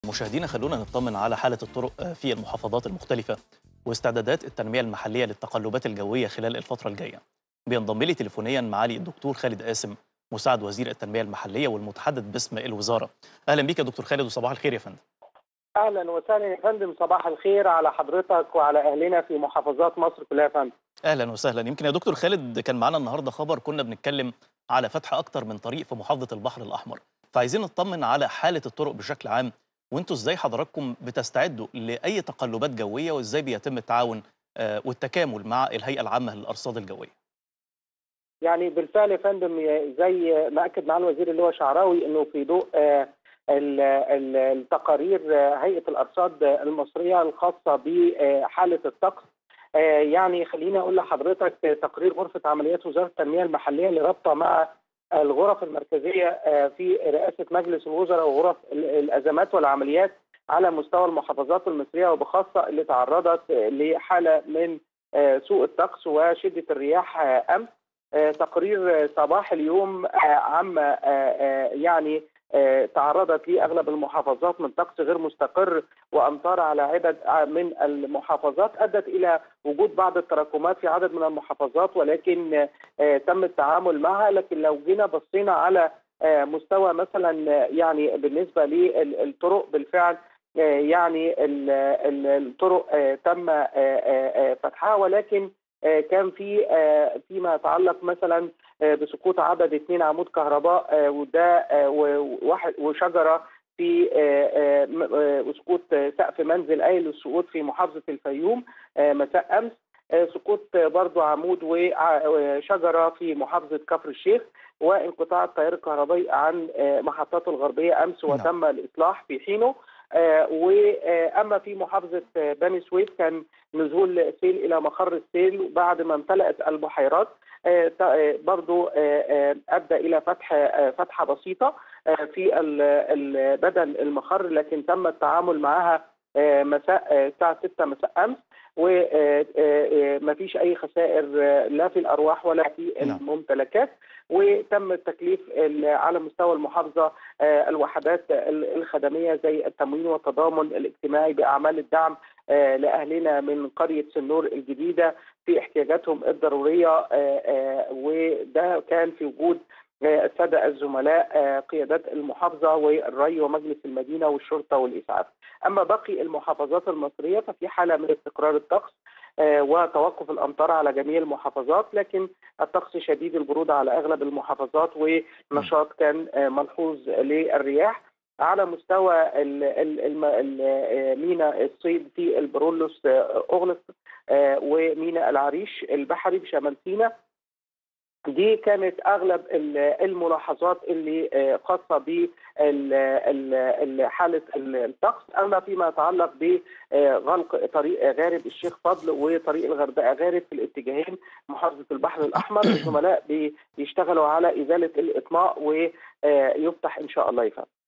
مشاهدينا خلونا نطمن على حالة الطرق في المحافظات المختلفة واستعدادات التنمية المحلية للتقلبات الجوية خلال الفترة الجاية. بينضم لي تليفونيا معالي الدكتور خالد قاسم مساعد وزير التنمية المحلية والمتحدث باسم الوزارة. أهلا بيك يا دكتور خالد وصباح الخير يا فندم. اهلا وسهلا يا فندم صباح الخير على حضرتك وعلى اهلنا في محافظات مصر كلها يا فندم أهلا وسهلا يمكن يا دكتور خالد كان معانا النهاردة خبر كنا بنتكلم على فتح أكتر من طريق في محافظة البحر الأحمر فعايزين نطمن على حالة الطرق بشكل عام وانتوا ازاي حضراتكم بتستعدوا لأي تقلبات جوية وازاي بيتم التعاون آه، والتكامل مع الهيئة العامة للأرصاد الجوية يعني بالفعل يا فندم زي ما اكد معالي الوزير اللي هو شعراوي انه في ضوء آه، ال- ال- التقارير آه، هيئه الارصاد المصريه الخاصه بحاله الطقس آه، يعني خليني اقول لحضرتك تقرير غرفه عمليات وزاره التنميه المحليه اللي رابطه مع الغرف المركزيه آه، في رئاسه مجلس الوزراء وغرف ال- الازمات والعمليات على مستوى المحافظات المصريه وبخاصه اللي تعرضت لحاله من آه، سوء الطقس وشده الرياح آه، امس آه، تقرير آه، صباح اليوم آه، عما آه، آه، يعني آه، تعرضت ليه اغلب المحافظات من طقس غير مستقر وامطار على عدد آه، من المحافظات ادت الى وجود بعض التراكمات في عدد من المحافظات ولكن آه، تم التعامل معها لكن لو جينا بصينا على آه، مستوى مثلا آه، يعني بالنسبه للطرق بالفعل آه، يعني ال- ال- الطرق آه، تم آه، آه، آه، فتحها ولكن آه، كان في آه، فيما يتعلق مثلا آه، بسقوط عدد اثنين عمود كهرباء آه، وده آه، وواحد وشجره في آه، آه، م- آه، وسقوط آه، سقف منزل قايل للسقوط في محافظه الفيوم آه، مساء امس آه، سقوط آه، برضو عمود وع- وشجره في محافظه كفر الشيخ وانقطاع التيار الكهربائي عن آه، محطات الغربيه امس نعم. وتم الاصلاح في حينه آه، واما في محافظه آه، بني سويف كان نزول سيل الى مخر السيل بعد ما امتلأت البحيرات آه، ت- آه، برضو آه، آه، ادى الى فتح آه، فتحه بسيطه آه، في ال- ال- بدن المخر لكن تم التعامل معها آه، مساء آه، الساعه 6 مساء امس وما فيش اي خسائر آه، لا في الارواح ولا في نعم. الممتلكات وتم التكليف ال- على مستوى المحافظه آه، الوحدات ال- الخدميه زي التموين والتضامن الاجتماعي باعمال الدعم آه، لاهلنا من قريه سنور الجديده في احتياجاتهم الضروريه آه، آه، وده كان في وجود آه، الساده الزملاء آه، قيادات المحافظه والري ومجلس المدينه والشرطه والاسعاف. اما باقي المحافظات المصريه ففي حاله من استقرار الطقس آه، وتوقف الامطار على جميع المحافظات لكن الطقس شديد البروده على اغلب المحافظات ونشاط كان آه، ملحوظ للرياح على مستوى ال- ال- الم- ال- آه، ميناء الصيد في البرولوس آه، اغلق آه، وميناء العريش البحري بشمال سيناء دي كانت اغلب ال- الملاحظات اللي آه، خاصه بحاله الطقس اما فيما يتعلق بغلق طريق غارب الشيخ فضل وطريق الغردقه غارب في الاتجاهين محافظه البحر الاحمر الزملاء بي- بيشتغلوا على ازاله الاطماء ويفتح ان شاء الله يفهم